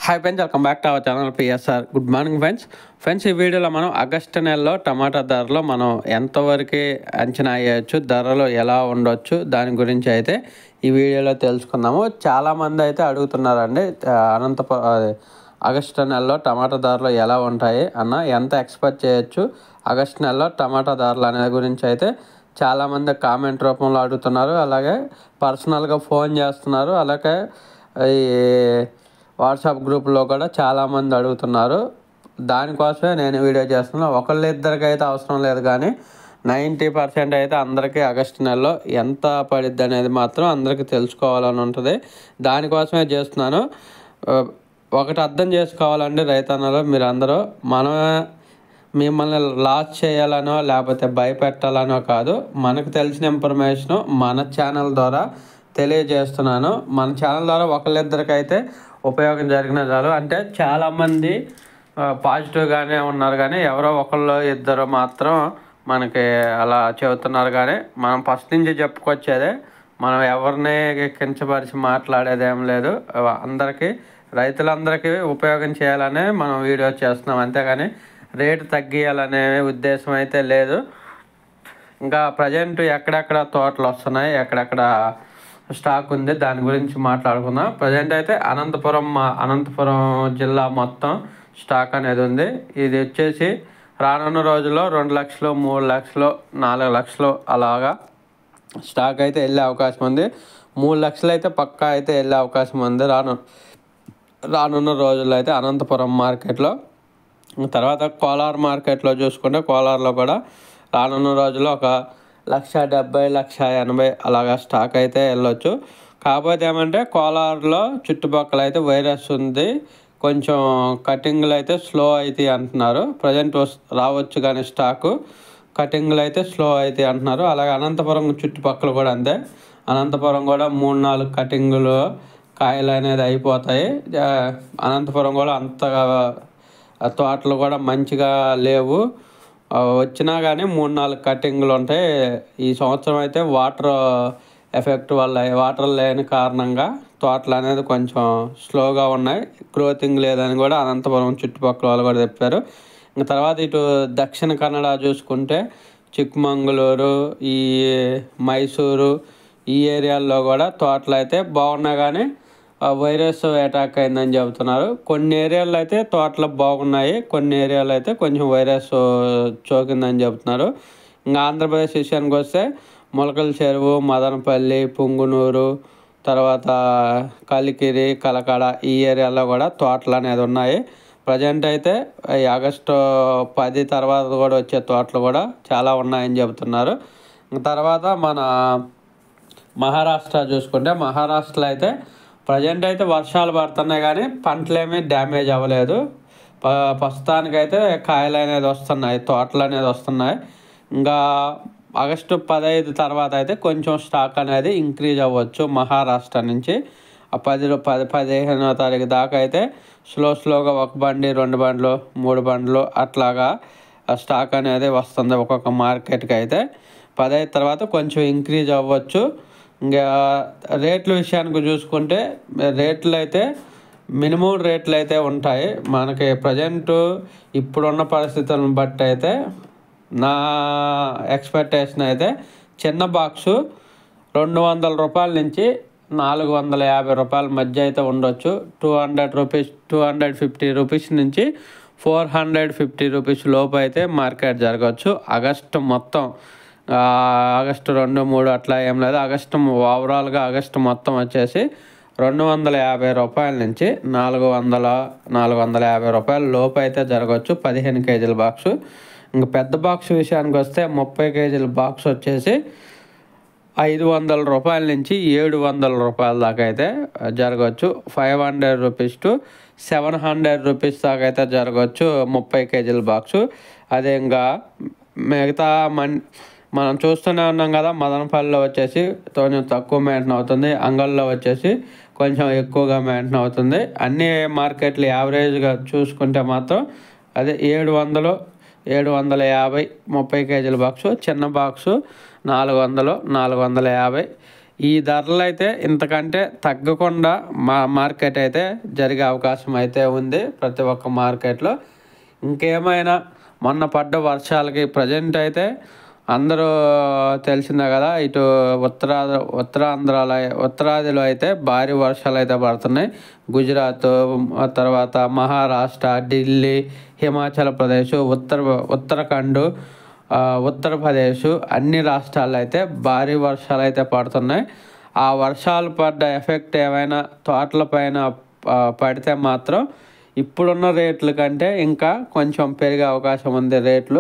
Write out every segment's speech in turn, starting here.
Hi friends welcome back to our channel PSR good morning friends friends ఈ వీడియోలో మనం August నెలలో టమాటా ధరలు మనం ఎంతవరకు అంచనా వేయచ్చు ధరలు ఎలా ఉండొచ్చు దాని గురించి అయితే ఈ వీడియోలో తెలుసుకుందాము చాలామంది అయితే అడుగుతున్నారండి ఆ, అనంతపురం అదే, ఆగస్టు నెలలో టమాటా ధరలు ఎలా ఉంటాయి అన్న ఎంత ఎక్స్పెక్ట్ చేయొచ్చు ఆగస్టు నెలలో టమాటా ధరలు అనే గురించి అయితే చాలామంది కామెంట్ రూపంలో అడుగుతున్నారు అలాగే పర్సనల్గా ఫోన్ చేస్తున్నారు అలాగే ఈ వాట్సాప్ గ్రూప్లో కూడా చాలామంది అడుగుతున్నారు దానికోసమే నేను వీడియో చేస్తున్నాను ఒకళ్ళు ఇద్దరికి అయితే అవసరం లేదు కానీ నైంటీ పర్సెంట్ అయితే అందరికీ ఆగస్టు నెలలో ఎంత పడిద్ది అనేది మాత్రం అందరికీ తెలుసుకోవాలని ఉంటుంది దానికోసమే చేస్తున్నాను ఆ, ఒకటి అర్థం చేసుకోవాలండి రైతన్నలు మీరు అందరూ మనమే మిమ్మల్ని లాస్ చేయాలనో లేకపోతే భయపెట్టాలనో కాదు మనకు తెలిసిన ఇన్ఫర్మేషన్ మన ఛానల్ ద్వారా తెలియజేస్తున్నాను మన ఛానల్ ద్వారా ఒకళ్ళిద్దరికైతే ఉపయోగం జరిగిన చాలు అంటే చాలామంది పాజిటివ్గానే ఉన్నారు కానీ ఎవరో ఒకళ్ళు ఇద్దరు మాత్రం మనకి అలా చెబుతున్నారు కానీ మనం ఫస్ట్ నుంచి చెప్పుకొచ్చేదే మనం ఎవరిని కించపరిచి మాట్లాడేది ఏం లేదు అందరికీ రైతులందరికీ ఉపయోగం చేయాలనే మనం వీడియో చేస్తున్నాం అంతేగాని రేటు తగ్గియాలనే ఉద్దేశం అయితే లేదు ఇంకా ప్రజెంట్ ఎక్కడెక్కడ తోటలు వస్తున్నాయి ఎక్కడెక్కడ స్టాక్ ఉంది దాని గురించి మాట్లాడుకుందాం ప్రజెంట్ అయితే అనంతపురం మా- అనంతపురం జిల్లా మొత్తం స్టాక్ అనేది ఉంది ఇది వచ్చేసి రానున్న రోజుల్లో రెండు లక్షలు మూడు లక్షలు నాలుగు లక్షలు అలాగా స్టాక్ అయితే వెళ్ళే అవకాశం ఉంది మూడు లక్షలు అయితే పక్కా అయితే వెళ్ళే అవకాశం ఉంది రాను రానున్న రోజుల్లో అయితే అనంతపురం మార్కెట్లో తర్వాత కోలార్ మార్కెట్లో చూసుకుంటే కోలార్లో కూడా రానున్న రోజుల్లో ఒక లక్ష డెబ్బై లక్ష ఎనభై అలాగా స్టాక్ అయితే వెళ్ళొచ్చు కాకపోతే ఏమంటే కోలార్లో చుట్టుపక్కల అయితే వైరస్ ఉంది కొంచెం కటింగ్లు అయితే స్లో అవుతాయి అంటున్నారు ప్రజెంట్ రావచ్చు కానీ స్టాకు కటింగ్లు అయితే స్లో అవుతాయి అంటున్నారు అలాగే అనంతపురం చుట్టుపక్కల కూడా అంతే అనంతపురం కూడా మూడు నాలుగు కటింగులు కాయలు అనేది అయిపోతాయి ఆ, అనంతపురం కూడా అంతగా ఆ తోటలు కూడా మంచిగా లేవు ఆ, వచ్చినా కానీ మూడు నాలుగు కటింగ్లు ఉంటాయి ఈ సంవత్సరం అయితే వాటర్ ఎఫెక్ట్ వల్ల వాటర్ లేని కారణంగా తోటలు అనేది కొంచెం స్లోగా ఉన్నాయి గ్రోతింగ్ లేదని కూడా అనంతపురం చుట్టుపక్కల వాళ్ళు కూడా చెప్పారు ఇంకా తర్వాత ఇటు దక్షిణ కన్నడ చూసుకుంటే చిక్మంగళూరు ఈ మైసూరు ఈ ఏరియాల్లో కూడా తోటలు అయితే బాగున్నాయి కానీ ఆ వైరస్ అటాక్ అయిందని చెబుతున్నారు కొన్ని ఏరియాల్లో అయితే తోటలు బాగున్నాయి కొన్ని ఏరియాలో అయితే కొంచెం వైరస్ చోకిందని చెబుతున్నారు ఇంకా ఆంధ్రప్రదేశ్ విషయానికి వస్తే మొలకల చెరువు మదనపల్లి పుంగునూరు తర్వాత కలికిరి కలకడ ఈ ఏరియాలో కూడా తోటలు అనేది ఉన్నాయి ప్రజెంట్ అయితే ఈ ఆగస్టు పది తర్వాత కూడా వచ్చే తోటలు కూడా చాలా ఉన్నాయని చెబుతున్నారు ఇంకా తర్వాత మన మహారాష్ట్ర చూసుకుంటే మహారాష్ట్రలో అయితే ప్రజెంట్ అయితే వర్షాలు పడుతున్నాయి కానీ పంటలు ఏమీ డ్యామేజ్ అవ్వలేదు ప ప్రస్తుతానికైతే కాయలు అనేది వస్తున్నాయి తోటలు అనేది వస్తున్నాయి ఇంకా ఆగస్టు పదహైదు తర్వాత అయితే కొంచెం స్టాక్ అనేది ఇంక్రీజ్ అవ్వచ్చు మహారాష్ట్ర నుంచి ఆ పది రూ- పది పదిహేనో తారీఖు దాకా అయితే స్లో స్లోగా ఒక బండి రెండు బండ్లు మూడు బండ్లు అట్లాగా ఆ స్టాక్ అనేది వస్తుంది ఒక్కొక్క మార్కెట్కి అయితే పదహైదు తర్వాత కొంచెం ఇంక్రీజ్ అవ్వచ్చు ఇంకా రేట్ల విషయానికి చూసుకుంటే రేట్లు అయితే మినిమం రేట్లు అయితే ఉంటాయి మనకి ప్రజెంట్ ఇప్పుడున్న పరిస్థితులను బట్టి అయితే నా ఎక్స్పెక్టేషన్ అయితే చిన్న బాక్సు రెండు వందల రూపాయల నుంచి నాలుగు వందల యాభై రూపాయల మధ్య అయితే ఉండొచ్చు two hundred rupees two hundred fifty rupees నుంచి ఫోర్ హండ్రెడ్ ఫిఫ్టీ రూపీస్ లోపు అయితే మార్కెట్ జరగవచ్చు ఆగస్టు మొత్తం ఆ, ఆగస్టు రెండు మూడు అట్లా ఏం లేదు ఆగస్టు ఓవరాల్గా ఆగస్టు మొత్తం వచ్చేసి రెండు వందల యాభై రూపాయల నుంచి నాలుగు వందల నాలుగు వందల యాభై రూపాయల లోపు అయితే జరగవచ్చు పదిహేను కేజీల బాక్సు ఇంకా పెద్ద బాక్స్ విషయానికి వస్తే ముప్పై కేజీల బాక్స్ వచ్చేసి ఐదు వందల రూపాయల నుంచి ఏడు వందల రూపాయల దాకా అయితే జరగవచ్చు five hundred rupees to seven hundred rupees దాకా అయితే జరగవచ్చు ముప్పై కేజీల బాక్సు అదే ఇంకా మిగతా మన్ మనం చూస్తూనే ఉన్నాం కదా మదనపల్లిలో వచ్చేసి కొంచెం తక్కువ మెయింటైన్ అవుతుంది అంగల్లో వచ్చేసి కొంచెం ఎక్కువగా మెయింటైన్ అవుతుంది అన్ని మార్కెట్లు యావరేజ్గా చూసుకుంటే మాత్రం అదే ఏడు వందలు ఏడు వందల యాభై ముప్పై కేజీల బాక్సు చిన్న బాక్సు నాలుగు వందలు నాలుగు వందల యాభై ఈ ధరలు అయితే ఇంతకంటే తగ్గకుండా మా మార్కెట్ అయితే జరిగే అవకాశం అయితే ఉంది ప్రతి ఒక్క మార్కెట్లో ఇంకేమైనా మొన్న పడ్డ వర్షాలకి ప్రజెంట్ అయితే అందరూ తెలిసిందే కదా ఇటు ఉత్తరా ఉత్తరాంధ్రాలో ఉత్తరాదిలో అయితే భారీ వర్షాలు అయితే పడుతున్నాయి గుజరాత్ ఆ తర్వాత మహారాష్ట్ర ఢిల్లీ హిమాచల్ ప్రదేశ్ ఉత్తర ఉత్తరాఖండ్ ఆ, ఉత్తరప్రదేశ్ అన్ని రాష్ట్రాల్లో అయితే భారీ వర్షాలు అయితే పడుతున్నాయి ఆ వర్షాలు పడ్డ ఎఫెక్ట్ ఏమైనా తోటల పైన ఆ, పడితే మాత్రం ఇప్పుడున్న రేట్ల కంటే ఇంకా కొంచెం పెరిగే అవకాశం ఉంది రేట్లు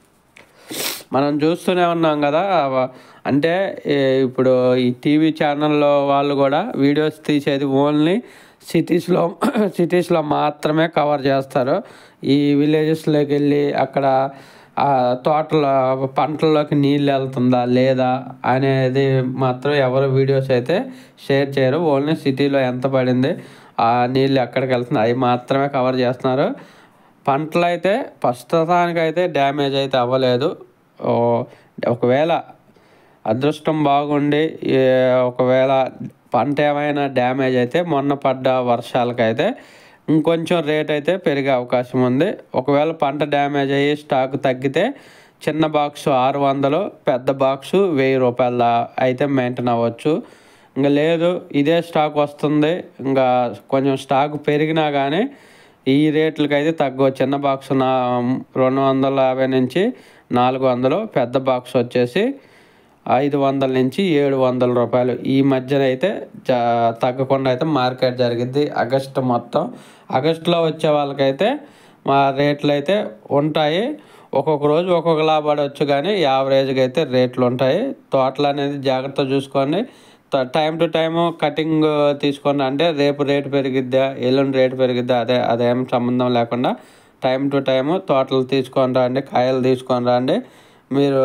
మనం చూస్తూనే ఉన్నాం కదా అవ- అంటే ఏ, ఇప్పుడు ఈ టీవీ ఛానల్లో వాళ్ళు కూడా వీడియోస్ తీసేది ఓన్లీ సిటీస్లో సిటీస్లో మాత్రమే కవర్ చేస్తారు ఈ విలేజెస్లోకి వెళ్ళి అక్కడ ఆ తోటల పంటల్లోకి నీళ్ళు వెళ్తుందా లేదా అనేది మాత్రం ఎవరు వీడియోస్ అయితే షేర్ చేయరు ఓన్లీ సిటీలో ఎంత పడింది ఆ నీళ్ళు ఎక్కడికి వెళ్తుంది అవి మాత్రమే కవర్ చేస్తున్నారు పంటలు అయితే ప్రస్తుతానికి అయితే డ్యామేజ్ అయితే అవ్వలేదు ఓ, ఒకవేళ అదృష్టం బాగుండి ఏ, ఒకవేళ పంట ఏమైనా డ్యామేజ్ అయితే మొన్న పడ్డ వర్షాలకైతే ఇంకొంచెం రేట్ అయితే పెరిగే అవకాశం ఉంది ఒకవేళ పంట డ్యామేజ్ అయ్యి స్టాక్ తగ్గితే చిన్న బాక్స్ ఆరు వందలు పెద్ద బాక్సు వెయ్యి రూపాయల దా- అయితే మెయింటైన్ అవ్వచ్చు ఇంకా లేదు ఇదే స్టాక్ వస్తుంది ఇంకా కొంచెం స్టాక్ పెరిగినా కానీ ఈ రేట్లకి అయితే తగ్గవు చిన్న బాక్స్ నా రెండు వందల యాభై నుంచి నాలుగు వందలు పెద్ద బాక్స్ వచ్చేసి ఐదు వందల నుంచి ఏడు వందల రూపాయలు ఈ మధ్యన అయితే జ తగ్గకుండా అయితే మార్కెట్ జరిగింది ఆగస్టు మొత్తం ఆగస్టులో వచ్చే వాళ్ళకైతే మా రేట్లు అయితే ఉంటాయి ఒక్కొక్క రోజు ఒక్కొక్క లాభపడవచ్చు కానీ యావరేజ్గా అయితే రేట్లు ఉంటాయి తోటలు అనేది జాగ్రత్త చూసుకోండి టైం టు టైం కటింగ్ తీసుకోండి అంటే రేపు రేటు పెరిగిద్దా ఎల్లుండి రేటు పెరిగిద్దా అదే అదేం సంబంధం లేకుండా టైం టు టైము తోటలు తీసుకొని రండి కాయలు తీసుకొని రండి మీరు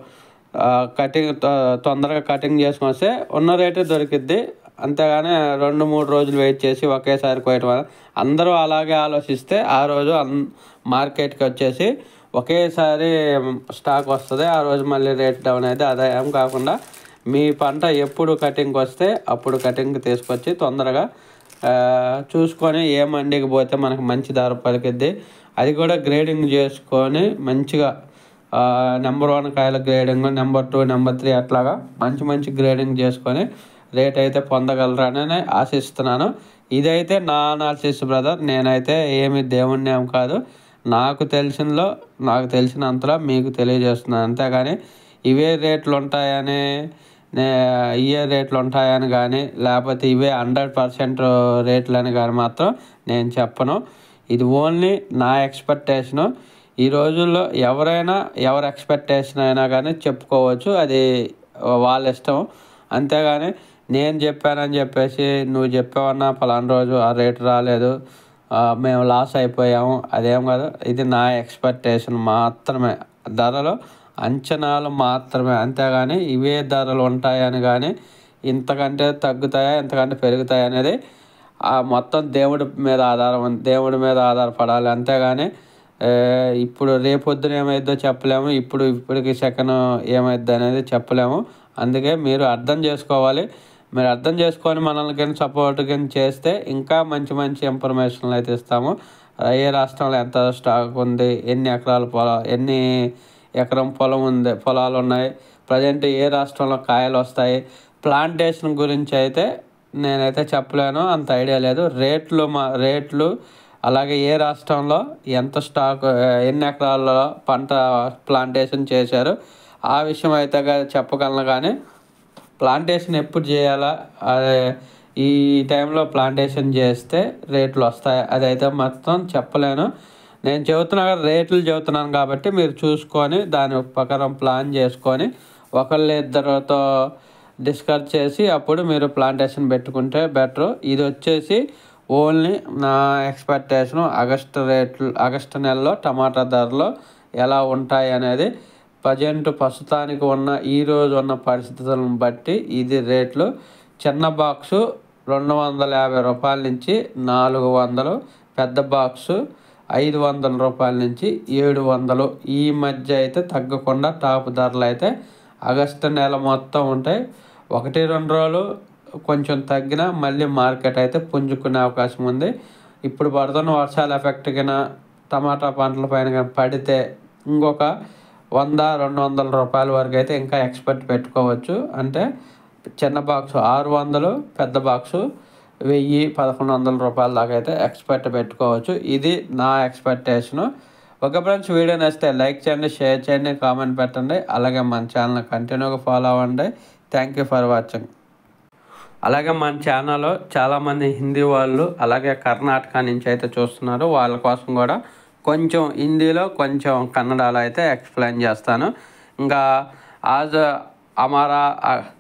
ఆ, కటింగ్ తొ- తొందరగా కటింగ్ చేసుకొని వస్తే ఉన్న రేటే దొరికిద్ది అంతేగాని రెండు మూడు రోజులు వెయిట్ చేసి ఒకేసారి కోయటం వల్ల అందరూ అలాగే ఆలోచిస్తే ఆ రోజు అన్ మార్కెట్కి వచ్చేసి ఒకేసారి స్టాక్ వస్తుంది ఆ రోజు మళ్ళీ రేట్ డౌన్ అయితే అదే ఏం కాకుండా మీ పంట ఎప్పుడు కటింగ్కి వస్తే అప్పుడు కటింగ్కి తీసుకొచ్చి తొందరగా ఆ, చూసుకొని ఏ మండికి పోతే మనకు మంచి ధర పలికిద్ది అది కూడా గ్రేడింగ్ చేసుకొని మంచిగా నెంబర్ వన్ కాయల grading number two number three అట్లాగా మంచి మంచి గ్రేడింగ్ చేసుకొని రేట్ అయితే పొందగలరని ఆశిస్తున్నాను ఇదైతే నా అనాలిసిస్ బ్రదర్ నేనైతే ఏమి దేవుణ్ణి ఏం కాదు నాకు తెలిసినలో నాకు తెలిసినంతలో మీకు తెలియజేస్తున్నాను అంతేగాని ఇవే రేట్లు ఉంటాయని నే ఇవే రేట్లు ఉంటాయని కానీ లేకపోతే ఇవే హండ్రెడ్ పర్సెంట్ రేట్లు అని కానీ మాత్రం నేను చెప్పను ఇది ఓన్లీ నా ఎక్స్పెక్టేషను ఈ రోజుల్లో ఎవరైనా ఎవరి ఎక్స్పెక్టేషన్ అయినా కానీ చెప్పుకోవచ్చు అది వాళ్ళ ఇష్టం అంతేగాని నేను చెప్పానని చెప్పేసి నువ్వు చెప్పావన్నా పలానా రోజు ఆ రేటు రాలేదు ఆ, మేము లాస్ అయిపోయాము అదేం కాదు ఇది నా ఎక్స్పెక్టేషన్ మాత్రమే ధరలు అంచనాలు మాత్రమే అంతేగాని ఇవే ధరలు ఉంటాయని కానీ ఇంతకంటే తగ్గుతాయా ఇంతకంటే పెరుగుతాయా అనేది ఆ మొత్తం దేవుడి మీద ఆధారం ఉంది. దేవుడి మీద ఆధారపడాలి అంతేగాని ఏ, ఇప్పుడు రేపొద్దున ఏమైద్దో చెప్పలేము ఇప్పుడు ఇప్పటికి సెకండ్ ఏమైద్ది అనేది చెప్పలేము అందుకే మీరు అర్థం చేసుకోవాలి మీరు అర్థం చేసుకొని మనల్ని కానీ సపోర్ట్ కానీ చేస్తే ఇంకా మంచి మంచి ఇన్ఫర్మేషన్లు అయితే ఇస్తాము ఏ రాష్ట్రంలో ఎంత స్టాక్ ఉంది ఎన్ని ఎకరాల పొలం ఎన్ని ఎకరం పొలం ఉంది పొలాలు ఉన్నాయి ప్రజెంట్ ఏ రాష్ట్రంలో కాయలు వస్తాయి ప్లాంటేషన్ గురించి అయితే నేనైతే చెప్పలేను అంత ఐడియా లేదు రేట్లు మా రేట్లు అలాగే ఏ రాష్ట్రంలో ఎంత స్టాక్ ఆ, ఎన్ని ఎకరాల్లో పంట ప్లాంటేషన్ చేశారు ఆ విషయం అయితే గా- చెప్పగలను కానీ ప్లాంటేషన్ ఎప్పుడు చేయాలా అదే ఈ టైంలో ప్లాంటేషన్ చేస్తే రేట్లు వస్తాయి అదైతే మొత్తం చెప్పలేను నేను చెబుతున్నా కదా, రేట్లు చెబుతున్నాను కాబట్టి మీరు చూసుకొని దాని ప్రకారం ప్లాన్ చేసుకొని ఒకళ్ళు ఇద్దరితో డిస్కస్ చేసి అప్పుడు మీరు ప్లాంటేషన్ పెట్టుకుంటే బెటర్ ఇది వచ్చేసి ఓన్లీ నా ఎక్స్పెక్టేషన్ ఆగస్టు రేట్లు ఆగస్టు నెలలో టమాటా ధరలు ఎలా ఉంటాయి అనేది ప్రజెంట్ ప్రస్తుతానికి ఉన్న ఈ రోజు ఉన్న పరిస్థితులను బట్టి ఇది రేట్లు చిన్న బాక్సు రెండు వందల యాభై రూపాయల నుంచి నాలుగు వందలు పెద్ద బాక్సు ఐదు వందల రూపాయల నుంచి ఏడు వందలు ఈ మధ్య అయితే తగ్గకుండా టాప్ ధరలు అయితే ఆగస్టు నెల మొత్తం ఉంటాయి ఒకటి రెండు రోజులు కొంచెం తగ్గిన మళ్ళీ మార్కెట్ అయితే పుంజుకునే అవకాశం ఉంది ఇప్పుడు పడుతున్న వర్షాల ఎఫెక్ట్ కింద టమాటా పంటల పైన కానీ పడితే ఇంకొక వంద రెండు వందల రూపాయల వరకు అయితే ఇంకా ఎక్స్పెక్ట్ పెట్టుకోవచ్చు అంటే చిన్న బాక్స్ ఆరు వందలు పెద్ద బాక్సు వెయ్యి పదకొండు వందల రూపాయల దాకా అయితే ఎక్స్పెక్ట్ పెట్టుకోవచ్చు ఇది నా ఎక్స్పెక్టేషను ఒక ఫ్రెండ్స్ వీడియో నచ్చితే లైక్ చేయండి షేర్ చేయండి కామెంట్ పెట్టండి అలాగే మన ఛానల్ కంటిన్యూగా ఫాలో అవ్వండి థ్యాంక్ యూ ఫర్ వాచింగ్ అలాగే మన ఛానల్లో చాలామంది హిందీ వాళ్ళు అలాగే కర్ణాటక నుంచి అయితే చూస్తున్నారు వాళ్ళ కోసం కూడా కొంచెం హిందీలో కొంచెం కన్నడలో అయితే ఎక్స్ప్లెయిన్ చేస్తాను ఇంకా ఆజ్ हमारा